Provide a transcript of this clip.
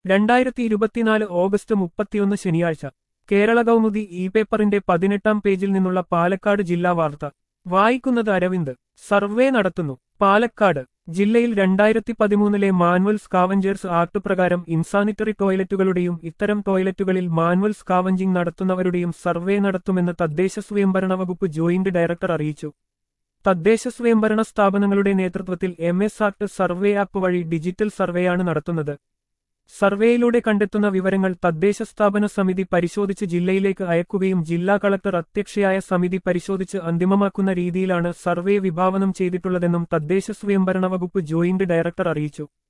രണ്ടായിരത്തി ഇരുപത്തിനാല് ഓഗസ്റ്റ് മുപ്പത്തിയൊന്ന് ശനിയാഴ്ച കേരള കൗമുദി ഇ പേപ്പറിന്റെ പതിനെട്ടാം പേജിൽ നിന്നുള്ള പാലക്കാട് ജില്ലാ വാർത്ത വായിക്കുന്നത് അരവിന്ദ് സർവേ നടത്തുന്നു പാലക്കാട് ജില്ലയിൽ രണ്ടായിരത്തി പതിമൂന്നിലെ മാനുവൽ സ്കാവഞ്ചേഴ്സ് ആക്ട് പ്രകാരം ഇൻസാനിറ്ററി ടോയ്ലറ്റുകളുടെയും ഇത്തരം ടോയ്ലറ്റുകളിൽ മാനുവൽ സ്കാവഞ്ചിംഗ് നടത്തുന്നവരുടെയും സർവേ നടത്തുമെന്ന് തദ്ദേശ സ്വയംഭരണ വകുപ്പ് ജോയിന്റ് ഡയറക്ടർ അറിയിച്ചു തദ്ദേശ സ്വയംഭരണ സ്ഥാപനങ്ങളുടെ നേതൃത്വത്തിൽ M S act survey app വഴി ഡിജിറ്റൽ സർവേയാണ് നടത്തുന്നത് സർവേയിലൂടെ കണ്ടെത്തുന്ന വിവരങ്ങൾ തദ്ദേശ സ്ഥാപന സമിതി പരിശോധിച്ച് ജില്ലയിലേക്ക് അയക്കുകയും ജില്ലാ കളക്ടർ അധ്യക്ഷയായ സമിതി പരിശോധിച്ച് അന്തിമമാക്കുന്ന രീതിയിലാണ് സർവേ വിഭാവനം ചെയ്തിട്ടുള്ളതെന്നും തദ്ദേശ സ്വയംഭരണ വകുപ്പ് ജോയിന്റ് ഡയറക്ടർ അറിയിച്ചു